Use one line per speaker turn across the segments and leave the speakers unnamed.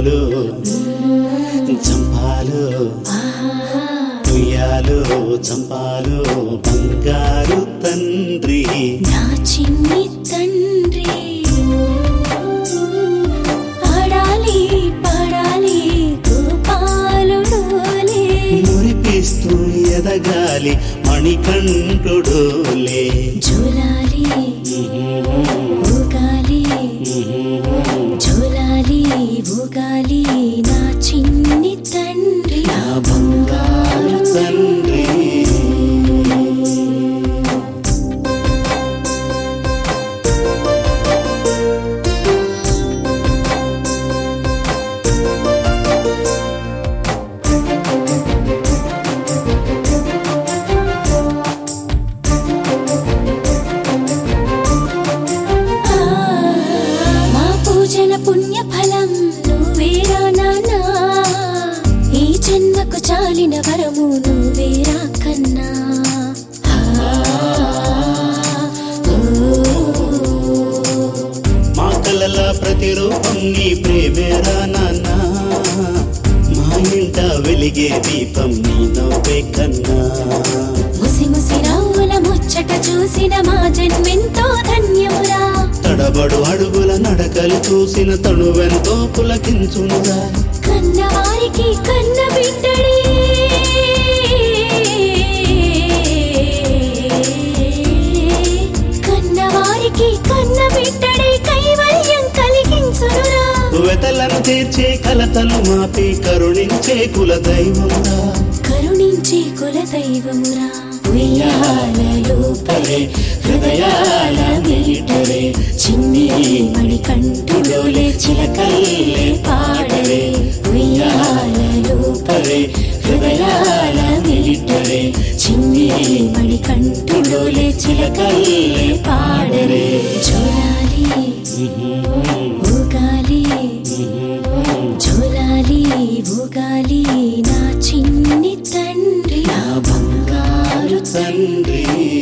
చంపాలు చంపాలు ఉయ్యాలు చంపాలు బంగారు తండ్రి
నా చిన్ని తండ్రి ఆడాలి పాడాలి గోపాలుడోలే
మురిపిస్తూ ఎదగాలి మణికంఠుడోలే
జోలాలి ఊగాలి జోలాలి ఊగాలి నా చిన్ని తండ్రి
నా బంగారు తండ్రి
ఆ, మా పూజల పుణ్య ఫలం నువ్వేరా నాన్నా ఈ జన్మకు చాలిన వరము నువ్వేరా కన్నా ఆ, ఓ,
మా కలల ప్రతిరూపం నీ ప్రేమేరా నాన్న మా ఇంట వెలిగే దీపం నీ నవ్వే కన్నా
ముసి ముసి నవ్వుల ముచ్చట చూసిన మా జన్మెంతో ధన్యమురా
తడబడు అడుగుల నడకలు చూసిన తనువెంతో పులకించునురా
కన్నవారికి కన్న బిడ్డడే కన్నవారికి కన్న బిడ్డడే కైవల్యం కలిగించునురా
వెతలను తీర్చే కలతలు మాపి కరుణించే కుల దైవమురా
కరుణించే కుల దైవమురా ఉయ్యాలలో పడే హృదయాల మీటరే చిన్ని మణి కంటులోలే చిలకల్లే పాడరే ఉయ్యాలలో పడే హృదయాల మీటరే చిన్ని మణి కంటులోలే చిలకల్లే పాడరే జోలాలి ఊగాలి జోలాలి ఊగాలి నా చిన్ని తండ్రి నా బంగారు
తండ్రి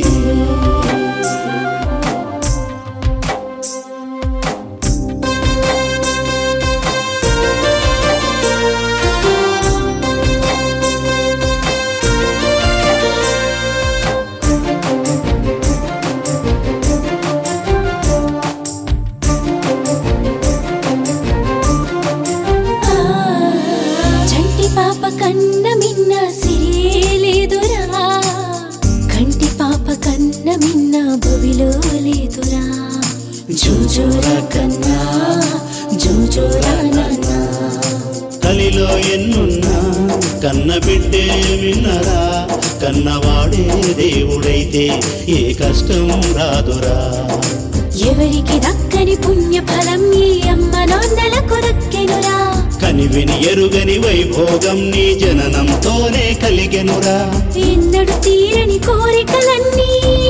ఆ, చంటి పాప కన్న మిన్న సిరేలేదురా కంటి పాప కన్న మిన్న భువిలో లేదురా జోజోరా కన్నా జోజోరా నాన్నా
కలిలో ఎన్నున్నా కన్న బిడ్డే విన్నరా కన్నవాడే దేవుడైతే ఏ కష్టం రాదురా
ఎవరికి దక్కని పుణ్య ఫలం ఈ అమ్మ నాన్నలకు దక్కెనురా
కనివిని ఎరుగని వైభోగం నీ జననంతోనే కలిగెనురా
ఎన్నడు తీరని కోరికలన్నీ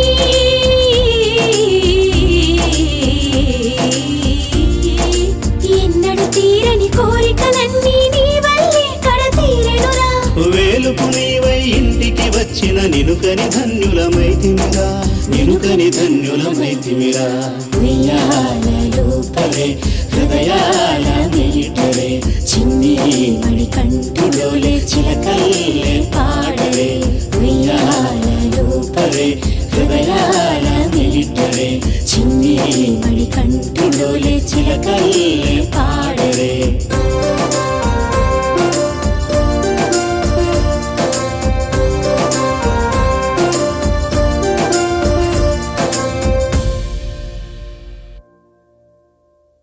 ఎన్నడు తీరని కోరికలన్నీ నీ వల్లే కడ తీరెనురా
వేలుపు నీవై ఇంటికి వచ్చిన నినుకని ధన్యులమైతిమిరా నినుకని ధన్యులమైతిమిరా
ఉయ్యాలలో
పరే హృదయాల మీటరే
చిన్ని మణి కంటులోలే చిలకల్లే పాడరే